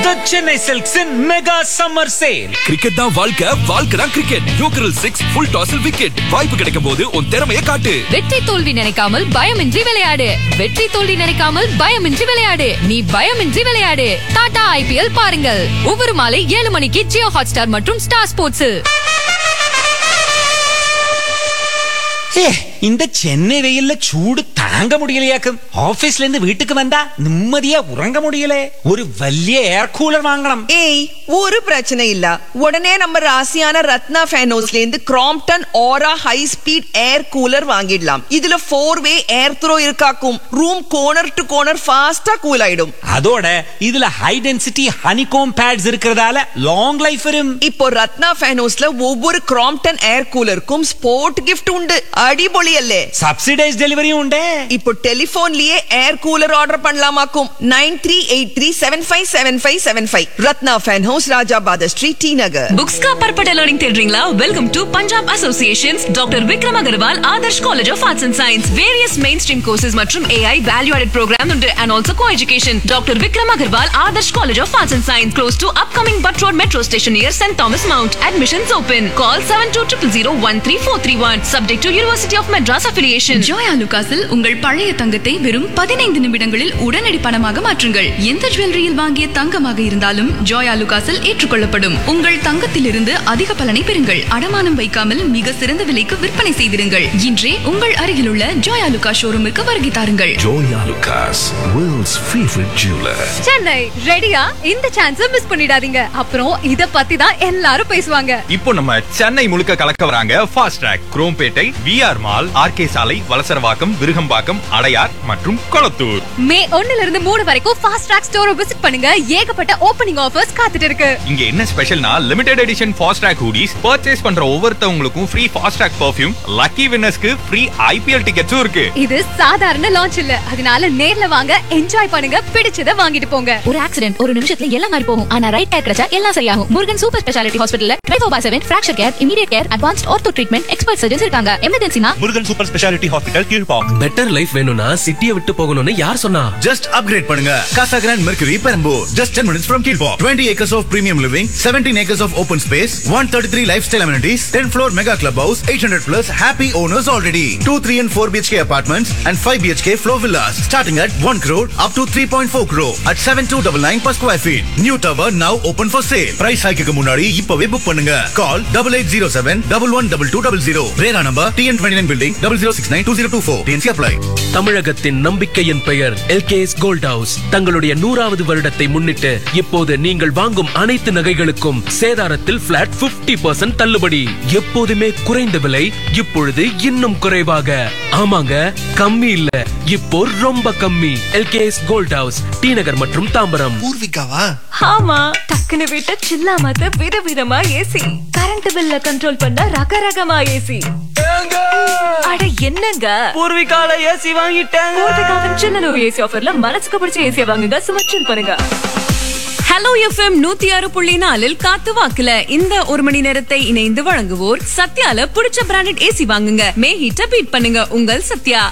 The Chennai Silks in Mega Summer Sale. Cricket தான் வாழ்க்கை வாழ்க்கை தான் கிரிக்கெட் யோக்கரல் சிக்ஸ் ஃபுல் டாஸில் விக்கெட் வாய்ப்பு கிடைக்கும் போது உன் திறமையை காட்டு வெற்றி தோல்வி நினைக்காமல் பயமின்றி விளையாடு வெற்றி தோல்வி நினைக்காமல் பயமின்றி விளையாடு நீ பயமின்றி விளையாடு டாடா ஐபிஎல் பாருங்கள் ஒவ்வொரு மாலை ஏழு மணிக்கு ஜியோ ஹாட்ஸ்டார் மற்றும் ஸ்டார் ஸ்போர்ட்ஸில் ஏ இந்த சென்னை வெயில்ல சூடு தாங்க முடியலையாக்கும் ஆபீஸ்ல இருந்து வீட்டுக்கு வந்தா நிம்மதியா உறங்க முடியல ஒரு വലിയ ஏர் கூலர் வாங்கணும் ஏய் ஒரு பிரச்சனை இல்ல உடனே நம்ம ராசியான ரத்னா ஃபேனோஸ்ல இருந்து கிராம்ப்டன் ஆரா ஹை ஸ்பீட் ஏர் கூலர் வாங்கிடலாம் இதுல ஃபோர் வே ஏர் த்ரோ இருக்காக்கும் ரூம் கோனர் டு கோனர் ஃபாஸ்டா கூல் ஆயிடும் அதோட இதுல ஹை டென்சிட்டி ஹனிகோம் பேட்ஸ் இருக்கிறதால லாங் லைஃப் வரும் இப்போ ரத்னா ஃபேனோஸ்ல ஒவ்வொரு கிராம்ப்டன் ஏர் கூலருக்கும் ஸ்போர்ட் கிஃப்ட் உண்டு அடிபொலி அல்லே சப்சிடைஸ் டெலிவரியும் உண்டே இப்போ டெலிபோன்லயே ஏர் கூலர் ஆர்டர் பண்ணலாமாக்கும் nine three eight three seven five seven five seven five Ratna fan house Rajabatha street T Nagar books का पर्पट लर्निंग தேடுறீங்களா welcome to Punjab associations doctor Vikram Agarwal Adarsh college of arts and science various main stream courses மற்றும் AI value added programme உண்டு and also co education doctor Vikram Agarwal Adarsh college of arts and science close to upcoming Butt Road metro station near Saint Thomas Mount admissions open call seven two triple zero one three four three one subject to university of Madras affiliation ஜோயா லுகாஸில் உங்கள் பழைய தங்கத்தை வெறும் பதினைந்து நிமிடங்களில் உடனடி பணமாக மாற்றுங்கள் எந்த ஜுவல்லரியில் வாங்கிய தங்கமாக இருந்தாலும் ஜோயா லுகாஸில் ஏற்றுக்கொள்ளப்படும் உங்கள் தங்கத்திலிருந்து அதிக பலனை பெறுங்கள் அடமானம் வைக்காமல் மிக சிறந்த விலைக்கு விற்பனை செய்திருங்கள் இன்றே உங்கள் அருகிலுள்ள ஜோயா லுகா ஷோரூமுக்கு வருகை தாருங்கள் Joya Lucas, world's favorite jeweler. Chennai ரெடியா இந்த சான்ஸ் மிஸ் பண்ணிடாதீங்க அப்புறம் இத பத்தி தான் எல்லாரும் பேசுவாங்க இப்போ நம்ம சென்னை முழுக்க கலக்க வராங்க fast track Chromepet VR mall RK சாலை வலசரவாக்கம் விருகம்பாக்கம் அடையார் மற்றும் கொளத்தூர் மே ஒண்ணுல இருந்து மூணு வரைக்கும் ஃபாஸ்ட் ட்ராக் ஸ்டோரை விசிட் பண்ணுங்க ஏகப்பட்ட ஓப்பனிங் ஆஃபர்ஸ் காத்துட்டு இருக்கு இங்க என்ன ஸ்பெஷல்னா limited edition fast track hoodies purchase பண்ற ஒவ்வொருத்தவங்களுக்கும் free fast track perfume lucky வின்னர்ஸ்க்கு ஃப்ரீ ஐபிஎல் டிக்கெட்ஸும் இருக்கு இது சாதாரண லான்ச் இல்ல அதனால நேர்ல வாங்க என்ஜாய் பண்ணுங்க பிடிச்சத வாங்கிட்டு போங்க ஒரு ஆக்சிடென்ட் ஒரு நிமிஷத்துல எல்லாம் மாறி போகும் ஆனா ரைட் டயர் கிடைச்சா எல்லாம் சரியாகும் முருகன் சூப்பர் ஸ்பெஷாலிட்டி ஹாஸ்பிட்டல்ல twenty four seven fracture care immediate care advanced ortho treatment expert surgeons இருக்காங்க எமர்ஜென்சினா Murugan super speciality hospital Kilpauk better life வேணும்னா சிட்டியை விட்டு போகணும்னு யார் சொன்னா ஜஸ்ட் அப்கிரேட் பண்ணுங்க Casa grand mercury Perambur just 10 minutes from Kilpauk 20 acres of premium living 17 acres of open space 133 lifestyle amenities 10 floor mega club house 800 plus happy owners already 2 3 and 4 BHK apartments and 5 BHK floor villas starting at 1 crore up to 3.4 crore at 7299 per square feet new tower now open for sale price hike க்கு முன்னாடி இப்பவே book பண்ணுங்க call 8807 112200 ரேரா number TN29 building 0069 2024 TNC apply தமிழகத்தின் நம்பிக்கையின் பெயர் LKS gold house தங்களுடைய நூறாவது வருடத்தை முன்னிட்டு இப்போது நீங்கள் வாங்கும் அனைத்து நகைகளுக்கும் சேதாரத்தில் பிளாட் 50% தள்ளுபடி எப்போதுமே குறைந்த விலை இப்பொழுது இன்னும் குறைவாக ஆமாங்க கம்மி இல்ல இப்போ ரொம்ப கம்மி LKS gold house T Nagar மற்றும் தாம்பரம் பூர்விகாவா ஆமா டக்குனு விட்டு சில்லாமத்த விதவிதமா ஏசி கரண்ட் பில்ல கண்ட்ரோல் பண்ண ரகரகமா ஏசி அட என்னங்க பூர்விகால ஏசி வாங்கிட்டேன் பூர்விகாவின் சின்னனூர் ஏசி ஆஃபர்ல மனசுக்கு பிடிச்ச ஏசியை வாங்குங்க சுமச்சில் பண்ணுங்க ஹலோ எஃப்எம் நூத்தி ஆறு புள்ளி நாலில் காத்து வாக்குல இந்த ஒரு மணி நேரத்தை இணைந்து வழங்குவோர் சத்யால பிடிச்ச பிராண்டட் ஏசி வாங்குங்க மே ஹீட்ட பீட் பண்ணுங்க உங்கள் சத்யா